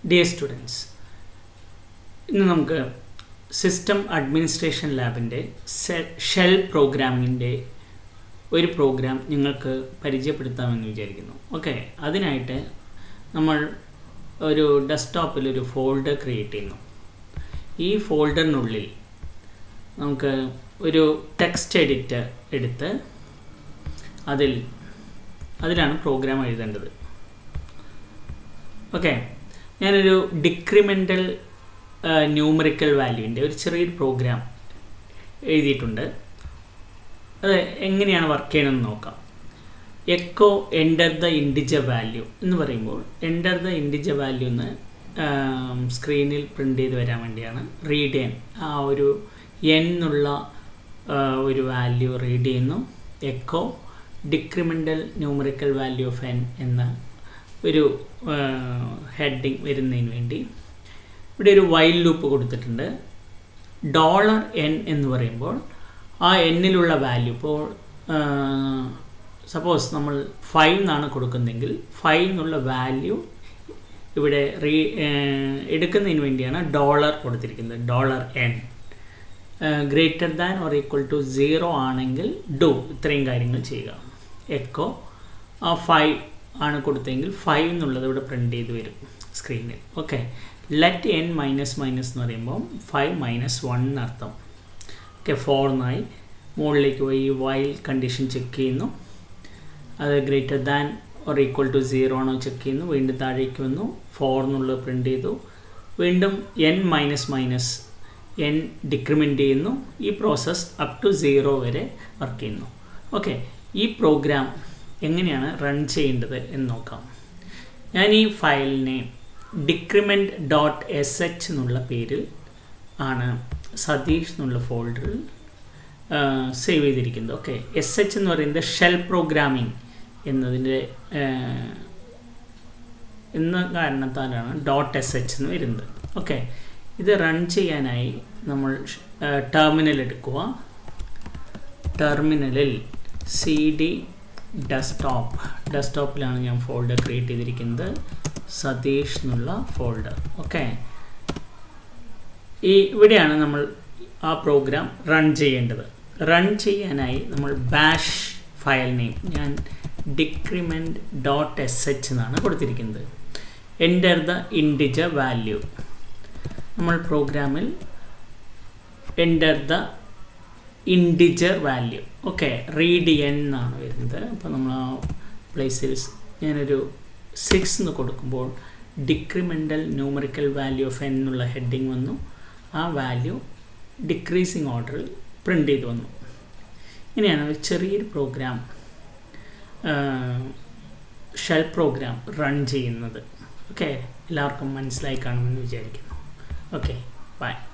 dear students ഇന്ന് നമുക്ക് system administration ലാബിൻ്റെ ഷെൽ പ്രോഗ്രാമിങ്ങിൻ്റെ ഒരു പ്രോഗ്രാം നിങ്ങൾക്ക് പരിചയപ്പെടുത്താമെന്ന് വിചാരിക്കുന്നു ഓക്കെ അതിനായിട്ട് നമ്മൾ ഒരു ഡെസ്ക്ടോപ്പിൽ ഒരു ഫോൾഡർ ക്രിയേറ്റ് ചെയ്യുന്നു ഈ ഫോൾഡറിനുള്ളിൽ നമുക്ക് ഒരു ടെക്സ്റ്റ് എഡിറ്റർ എടുത്ത് അതിൽ അതിലാണ് പ്രോഗ്രാം എഴുതേണ്ടത് ഓക്കെ ഞാനൊരു ഡിക്രിമെൻ്റൽ ന്യൂമറിക്കൽ വാല്യൂവിൻ്റെ ഒരു ചെറിയൊരു പ്രോഗ്രാം എഴുതിയിട്ടുണ്ട് അത് എങ്ങനെയാണ് വർക്ക് ചെയ്യണമെന്ന് നോക്കാം echo enter the integer value എന്ന് പറയുമ്പോൾ എൻ്റർ ദ ഇൻഡിജർ വാല്യൂ എന്ന് സ്ക്രീനിൽ പ്രിൻ്റ് ചെയ്ത് വരാൻ വേണ്ടിയാണ് റീഡ് ചെയ്യാൻ ആ ഒരു എൻ എന്നുള്ള ഒരു വാല്യൂ റീഡ് ചെയ്യുന്നു echo decremental numerical value of N എന്ന ഒരു ഹെഡിങ് വരുന്നതിന് വേണ്ടി ഇവിടെ ഒരു വൈൽ ലൂപ്പ് കൊടുത്തിട്ടുണ്ട് ഡോളർ എൻ എന്ന് പറയുമ്പോൾ ആ എന്നിലുള്ള വാല്യൂ ഇപ്പോൾ സപ്പോസ് നമ്മൾ ഫൈവ് എന്നാണ് കൊടുക്കുന്നതെങ്കിൽ ഫൈവ് എന്നുള്ള വാല്യൂ ഇവിടെ റീ എടുക്കുന്നതിന് വേണ്ടിയാണ് ഡോളർ കൊടുത്തിരിക്കുന്നത് dollar N greater than or equal to zero ആണെങ്കിൽ ഡു ഇത്രയും കാര്യങ്ങൾ ചെയ്യുക എക്കോ ആ ഫൈവ് ആണ് കൊടുത്തതെങ്കിൽ ഫൈവ് എന്നുള്ളത് ഇവിടെ പ്രിൻ്റ് ചെയ്ത് വരും സ്ക്രീനിൽ okay let N minus minus എന്ന് പറയുമ്പോൾ ഫൈവ് മൈനസ് വൺ എന്നർത്ഥം ഓക്കെ ഫോർ എന്നായി മുകളിലേക്ക് പോയി വൈൽ കണ്ടീഷൻ ചെക്ക് ചെയ്യുന്നു അത് greater than or equal to zero ആണോ ചെക്ക് ചെയ്യുന്നു വീണ്ടും താഴേക്ക് വന്നു ഫോർ എന്നുള്ളത് പ്രിൻ്റ് ചെയ്തു വീണ്ടും N minus minus N decrement ചെയ്യുന്നു ഈ പ്രോസസ്സ് അപ് ടു സീറോ വരെ വർക്ക് ചെയ്യുന്നു ഓക്കെ ഈ പ്രോഗ്രാം എങ്ങനെയാണ് റൺ ചെയ്യേണ്ടത് എന്ന് നോക്കാം ഞാൻ ഈ ഫയലിനെ ഡിക്രിമെൻറ്റ് ഡോട്ട് എസ് എച്ച് എന്നുള്ള പേരിൽ ആണ് സതീഷ് എന്നുള്ള ഫോൾഡറിൽ സേവ് ചെയ്തിരിക്കുന്നത് ഓക്കെ എസ് എച്ച് എന്ന് പറയുന്നത് ഷെൽ പ്രോഗ്രാമിംഗ് എന്നതിൻ്റെ എന്ന കാരണത്താലാണ് ഡോട്ട് എസ് എച്ച് എന്ന് വരുന്നത് ഓക്കെ ഇത് റൺ ചെയ്യാനായി നമ്മൾ ടെർമിനൽ എടുക്കുക ടെർമിനലിൽ സി ഡി ഡെസ്ക്ടോപ്പ് ഡെസ്ക്ടോപ്പിലാണ് ഞാൻ ഫോൾഡർ ക്രിയേറ്റ് ചെയ്തിരിക്കുന്നത് സതീഷ് എന്നുള്ള ഫോൾഡർ ഓക്കെ ഈ ഇവിടെയാണ് നമ്മൾ ആ പ്രോഗ്രാം റൺ ചെയ്യേണ്ടത് റൺ ചെയ്യാനായി നമ്മൾ ബാഷ് ഫയൽ നെയിം ഞാൻ ഡിക്രിമെൻറ്റ് ഡോട്ട് എസ് എച്ച് എന്നാണ് കൊടുത്തിരിക്കുന്നത് എൻ്റർ ദ ഇൻഡിജർ വാല്യൂ നമ്മൾ പ്രോഗ്രാമിൽ enter the integer value okay read N എന്നാണ് വരുന്നത് അപ്പോൾ നമ്മൾ ആ പ്ലേസിൽ ഞാനൊരു സിക്സ് എന്ന് കൊടുക്കുമ്പോൾ decremental numerical value of N എന്നുള്ള ഹെഡിങ് വന്നു ആ വാല്യൂ ഡിക്രീസിങ് ഓർഡറിൽ പ്രിൻ്റ് ചെയ്ത് വന്നു ഇങ്ങനെയാണ് ഒരു ചെറിയൊരു പ്രോഗ്രാം ഷെൽ പ്രോഗ്രാം റൺ ചെയ്യുന്നത് ഓക്കെ എല്ലാവർക്കും മനസ്സിലായി കാണുമെന്ന് വിചാരിക്കുന്നു ഓക്കെ ബൈ